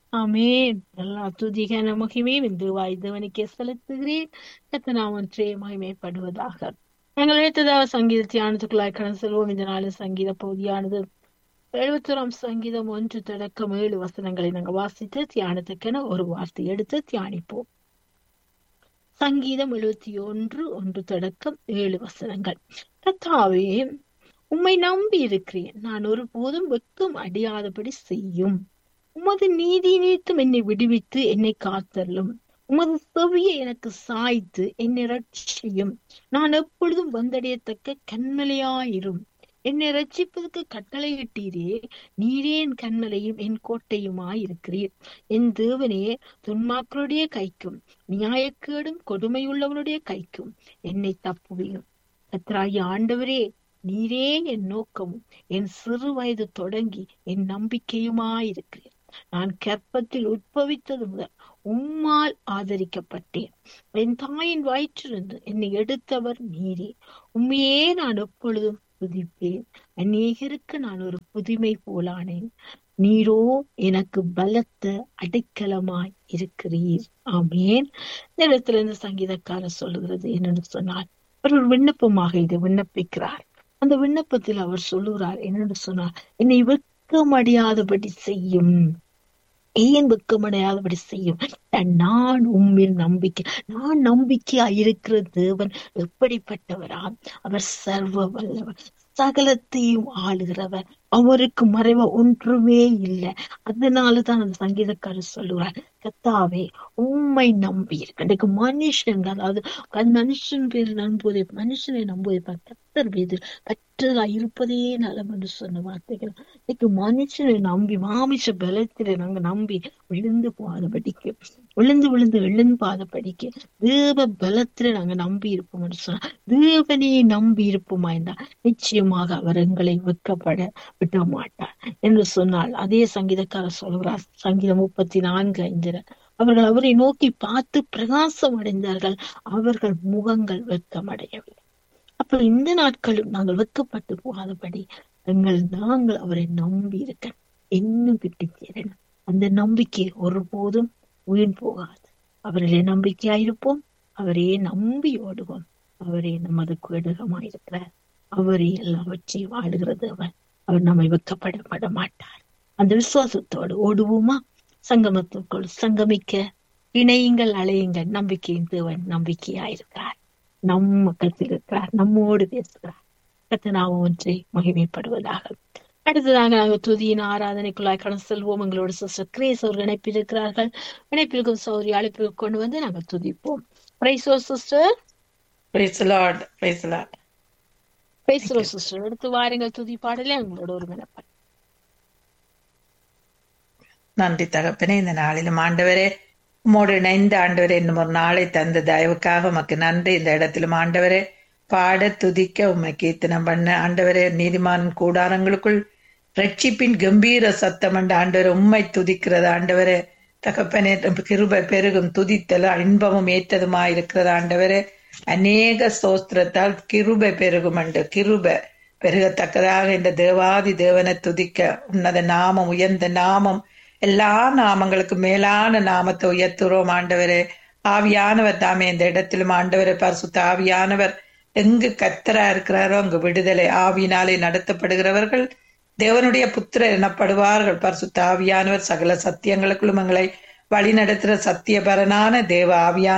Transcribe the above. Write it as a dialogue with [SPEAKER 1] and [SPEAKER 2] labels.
[SPEAKER 1] ஆமென் எல்லா துதிக மகிமையும் இந்த வாய்ந்தவனுக்கே செலுத்துகிறேன் கத்தனாம் ஒன்றே மகிமைப்படுவதாக நாங்கள் எடுத்ததாக சங்கீத தியானத்துக்குள்ளாய் கடந்து செல்வோம் இந்த நாளில் சங்கீத பகுதியானது எழுபத்தோராம் சங்கீதம் ஒன்று தொடக்கம் ஏழு வசனங்களை நாங்கள் வாசித்து தியானத்துக்கென ஒரு வார்த்தை எடுத்து தியானிப்போம் சங்கீதம் எழுபத்தி ஒன்று ஒன்று தொடக்கம் ஏழு வசனங்கள் கத்தாவே உம்மை நம்பி இருக்கிறேன் நான் ஒருபோதும் வெட்கம் அடியாதபடி செய்யும் உமது நீதி நிமித்தம் என்னை விடுவித்து என்னை காத்தள்ளும் உமது செவியை எனக்கு சாய்த்து என்னை ரட்சியும் நான் எப்பொழுதும் வந்தடையத்தக்க கண்மலையாயிரும் என்னை ரட்சிப்பதற்கு கட்டளையிட்டீரே நீரே என் கண்மலையும் என் கோட்டையுமாயிருக்கிறீர் என் தேவனே துன்மாக்களுடைய கைக்கும் நியாயக்கேடும் கொடுமையுள்ளவனுடைய கைக்கும் என்னை தப்புவியும் கத்ராயி ஆண்டவரே நீரே என் நோக்கமும் என் சிறு வயது தொடங்கி என் நம்பிக்கையுமாயிருக்கிறேன் நான் கற்பத்தில் உட்பவித்தது முதல் உம்மால் ஆதரிக்கப்பட்டேன் என் தாயின் வயிற்றிலிருந்து என்னை எடுத்தவர் நீரே உண்மையே நான் எப்பொழுதும் புதிப்பேன் அநேகருக்கு நான் ஒரு புதுமை போலானேன் நீரோ எனக்கு பலத்த அடைக்கலமாய் இருக்கிறீர் ஆமேன் இந்த இடத்துல இந்த சங்கீதக்காரர் சொல்லுகிறது என்னன்னு சொன்னால் அவர் ஒரு விண்ணப்பமாக இதை விண்ணப்பிக்கிறார் அந்த விண்ணப்பத்தில் அவர் சொல்லுகிறார் என்னன்னு சொன்னார் என்னை வெட்கமடையாதபடி செய்யும் ஏன் வெட்கமடையாதபடி செய்யும் நான் உம்மில் நம்பிக்கை நான் நம்பிக்கையா இருக்கிற தேவன் எப்படிப்பட்டவரா அவர் சர்வ வல்லவர் சகலத்தையும் ஆளுகிறவர் அவருக்கு மறைவ ஒன்றுமே இல்லை அதனாலதான் அந்த சங்கீதக்காரர் சொல்லுவார் கத்தாவே உண்மை நம்பி இருக்கு இன்னைக்கு மனுஷங்க அதாவது மனுஷன் பேர் நம்புவதை மனுஷனை நம்புவதை கத்தர் மீது கற்றதா இருப்பதே நலம் என்று சொன்ன வார்த்தைகள் இன்னைக்கு மனுஷனை நம்பி மாமிச பலத்தில நாங்க நம்பி விழுந்து போகாதபடிக்கு விழுந்து விழுந்து எழும்பாதபடிக்கு தேவ பலத்தில நாங்க நம்பி இருப்போம் என்று சொன்னா தேவனையே நம்பி இருப்போமா என்றால் நிச்சயமாக அவர் எங்களை வெட்கப்பட விட மாட்டார் என்று சொன்னால் அதே சங்கீதக்காரர் சொல்கிறார் சங்கீதம் முப்பத்தி நான்கு ஐந்து அவர்கள் அவரை நோக்கி பார்த்து பிரகாசம் அடைந்தார்கள் அவர்கள் முகங்கள் வெட்கமடையவில்லை அப்ப இந்த நாட்களும் நாங்கள் வெட்கப்பட்டு போகாதபடி எங்கள் நாங்கள் அவரை நம்பி இருக்க இன்னும் கிட்டி சேரணும் அந்த நம்பிக்கை ஒருபோதும் வீண் போகாது அவரிலே நம்பிக்கையாயிருப்போம் அவரையே நம்பி ஓடுவோம் அவரே நமது கேடகமாயிருக்கிறார் அவரே எல்லாவற்றையும் ஆடுகிறது அவர் அவர் நம்மை வெக்கப்படப்பட மாட்டார் அந்த விசுவாசத்தோடு ஓடுவோமா சங்கமத்துக்குள் சங்கமிக்க இணையுங்கள் அலையுங்கள் நம்பிக்கையின் தேவன் நம்பிக்கையாயிருக்கிறார் நம் மக்கத்தில் இருக்கிறார் நம்மோடு பேசுகிறார் கத்தனாவும் ஒன்றை மகிமைப்படுவதாக அடுத்ததாக நாங்கள் துதியின் ஆராதனைக்குள்ளாய் கடந்து செல்வோம் எங்களோட சிஸ்டர் கிரேஸ் அவர்கள் இணைப்பில் இருக்கிறார்கள் இணைப்பிற்கும் சௌரி அழைப்பிற்கு கொண்டு வந்து நாங்கள் துதிப்போம் பிரைசோ சிஸ்டர்
[SPEAKER 2] பிரைஸ் பிரைஸ்
[SPEAKER 1] பேசுறோம் சிஸ்டர் எடுத்து வாருங்கள் துதி பாடலே எங்களோட ஒரு வினப்பன்
[SPEAKER 2] நன்றி தகப்பனே இந்த நாளிலும் ஆண்டவரே உம்மோடு இணைந்த ஆண்டவரே இன்னும் ஒரு நாளை தந்த தயவுக்காக உமக்கு நன்றி இந்த இடத்திலும் ஆண்டவரே பாட துதிக்க உண்மை கீர்த்தனம் பண்ண ஆண்டவரே நீதிமான் கூடாரங்களுக்குள் ரட்சிப்பின் கம்பீர சத்தம் அண்ட ஆண்டவரே உண்மை துதிக்கிறது ஆண்டவரே தகப்பனே கிருப பெருகும் துதித்தல இன்பமும் ஏற்றதுமா இருக்கிறது ஆண்டவரே அநேக சோஸ்திரத்தால் கிருப பெருகும் அண்டு கிருப பெருகத்தக்கதாக இந்த தேவாதி தேவனை துதிக்க உன்னத நாமம் உயர்ந்த நாமம் எல்லா நாமங்களுக்கு மேலான நாமத்தை உயர்த்துறோம் ஆண்டவரே ஆவியானவர் தாமே இந்த இடத்திலும் ஆண்டவரை பரிசுத்த ஆவியானவர் எங்கு கத்தரா இருக்கிறாரோ அங்கு விடுதலை ஆவியினாலே நடத்தப்படுகிறவர்கள் தேவனுடைய புத்திரர் எனப்படுவார்கள் பரிசுத்த ஆவியானவர் சகல சத்தியங்களுக்குள்ளும் எங்களை வழி நடத்துகிற சத்தியபரனான தேவ ஆவியான